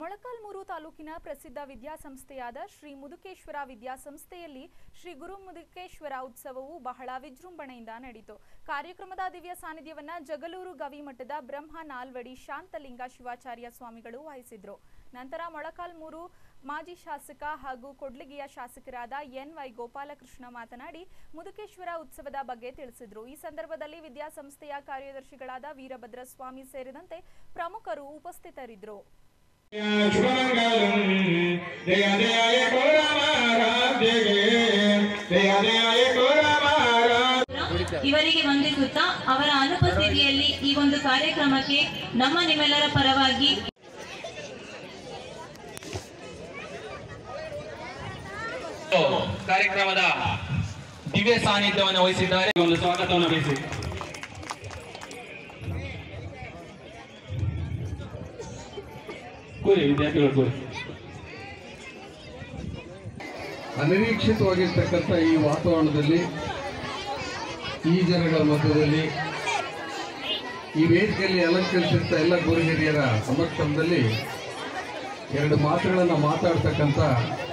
ಮೊಳಕಾಲ್ಮೂರು ತಾಲೂಕಿನ ಪ್ರಸಿದ್ಧ ವಿದ್ಯಾಸಂಸ್ಥೆಯಾದ ಶ್ರೀ ಮುದುಕೇಶ್ವರ ವಿದ್ಯಾಸಂಸ್ಥೆಯಲ್ಲಿ ಶ್ರೀ ಗುರು ಮುದುಕೇಶ್ವರ ಉತ್ಸವವು ಬಹಳ ವಿಜೃಂಭಣೆಯಿಂದ ನಡೆಯಿತು ಕಾರ್ಯಕ್ರಮದ ದಿವ್ಯ ಸಾನ್ನಿಧ್ಯವನ್ನ ಜಗಲೂರು ಗವಿಮಠದ ಬ್ರಹ್ಮ ನಾಲ್ವಡಿ ಶಾಂತಲಿಂಗ ಶಿವಾಚಾರ್ಯ ಸ್ವಾಮಿಗಳು ವಹಿಸಿದ್ರು ನಂತರ ಮೊಳಕಾಲ್ಮೂರು ಮಾಜಿ ಶಾಸಕ ಹಾಗೂ ಕೊಡ್ಲಿಗಿಯ ಶಾಸಕರಾದ ಎನ್ ವೈ ಗೋಪಾಲಕೃಷ್ಣ ಮಾತನಾಡಿ ಮುದುಕೇಶ್ವರ ಉತ್ಸವದ ಬಗ್ಗೆ ತಿಳಿಸಿದ್ರು ಈ ಸಂದರ್ಭದಲ್ಲಿ ವಿದ್ಯಾಸಂಸ್ಥೆಯ ಕಾರ್ಯದರ್ಶಿಗಳಾದ ವೀರಭದ್ರ ಸ್ವಾಮಿ ಸೇರಿದಂತೆ ಪ್ರಮುಖರು ಉಪಸ್ಥಿತರಿದ್ದರು ಶುಭಮಂಗಲಂ ಜಯ ಜಯ ಕೋರಮಾರಾಧ್ಯಗೆ ಜಯ ಜಯ ಕೋರಮಾರಾಧ್ಯ ಇವರಿಗೆ ವಂದಿಸುತ್ತಾ ಅವರ ಅನುಪಸ್ಥಿತಿಯಲ್ಲಿ ಈ ಒಂದು ಕಾರ್ಯಕ್ರಮಕ್ಕೆ ನಮ್ಮ ನಿಮ್ಮೆಲ್ಲರ ಪರವಾಗಿ ಕಾರ್ಯಕ್ರಮದ ದಿವ್ಯ ಸಾನ್ನಿಧ್ಯವನ್ನು ವಹಿಸಿದ್ದಾರೆ ಒಂದು ಸ್ವಾಗತವನ್ನು ಬಯಸಿ ಕೂರಿ ವಿದ್ಯಾರ್ಥಿಗಳು ಕೂರಿ ಅನಿರೀಕ್ಷಿತವಾಗಿರ್ತಕ್ಕಂಥ ಈ ವಾತಾವರಣದಲ್ಲಿ ಈ ಜನಗಳ ಮಧ್ಯದಲ್ಲಿ ಈ ವೇದಿಕೆಯಲ್ಲಿ ಅಲಂಕರಿಸಿರ್ತ ಎಲ್ಲ ಗುರು ಹಿರಿಯರ ಸಮಕ್ಷಮದಲ್ಲಿ ಎರಡು ಮಾತುಗಳನ್ನು ಮಾತಾಡ್ತಕ್ಕಂಥ